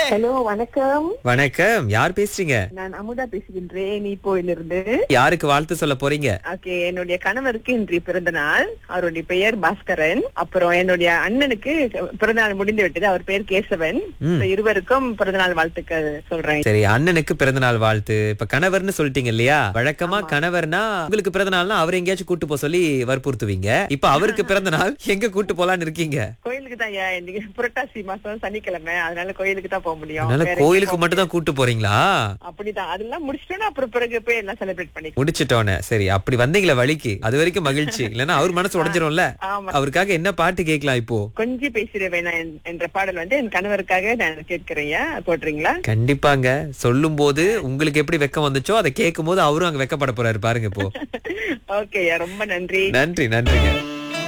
Hello வணக்கம் வணக்கம் யார் பேசுறீங்க நான் அமுதா பேசுகின்றேன் நீப்போயிலிருந்து யாருக்கு வாழ்த்து சொல்ல போறீங்க ஓகே என்னுடைய கணவருக்கு இன்று பிறந்த நாள் அவருடைய பெயர் பாஸ்கரன் அப்புறம் என்னுடைய அண்ணனுக்கு பிறந்த நாள் முடிந்து விட்டது அவர் பெயர் கேசவன் ம். So, இருவருக்கும் பிறந்த நாள் வாழ்த்துக்கள் சொல்றேன் சரி அண்ணனுக்கு பிறந்த நாள் வாழ்த்து இப்ப கணவர்னு சொல்லிட்டீங்க இல்லையா வழக்கமா கணவர்னா உங்களுக்கு பிறந்த நாள்னா அவர் எங்கேயாச்சும் கூட்டு போக சொல்லி வற்புறுத்துவீங்க இப்ப அவருக்கு பிறந்த நாள் எங்க கூட்டு போலான்னு இருக்கீங்க கோயிலுக்கு தான் ஐயா இன்னைக்கு புரட்டாசி மாசம் சனிக்கிழமை அதனால கோயிலுக்கு தான் போக முடியும் அதனால வேற கோயிலுக்கு எங்கேயும் மட்டும் தான் கூட்டு போறீங்களா போக- அப்படிதான் அதெல்லாம் முடிச்சிட்டோம்னா அப்புறம் பிறகு போய் எல்லாம் செலிப்ரேட் பண்ணிக்கலாம் முடிச்சிட்டோன்னே சரி அப்படி வந்தீங்களா வழிக்கு அது வரைக்கும் மகிழ்ச்சி இல்லன்னா அவர் மனசு உடைஞ்சிரும்ல ஆமா அவருக்காக என்ன பாட்டு கேட்கலாம் இப்போ கொஞ்சி பேசுறவே நான் என்ற பாடல் வந்து என் கணவருக்காக நான் கேட்கிறேன் ஐயா. போடுறீங்களா கண்டிப்பாங்க சொல்லும் போது உங்களுக்கு எப்படி வெக்கம் வந்துச்சோ அதை கேட்கும் போது அவரும் அங்க வெக்கப்பட போறாரு பாருங்க இப்போ ஓகே ரொம்ப நன்றி நன்றி நன்றிங்க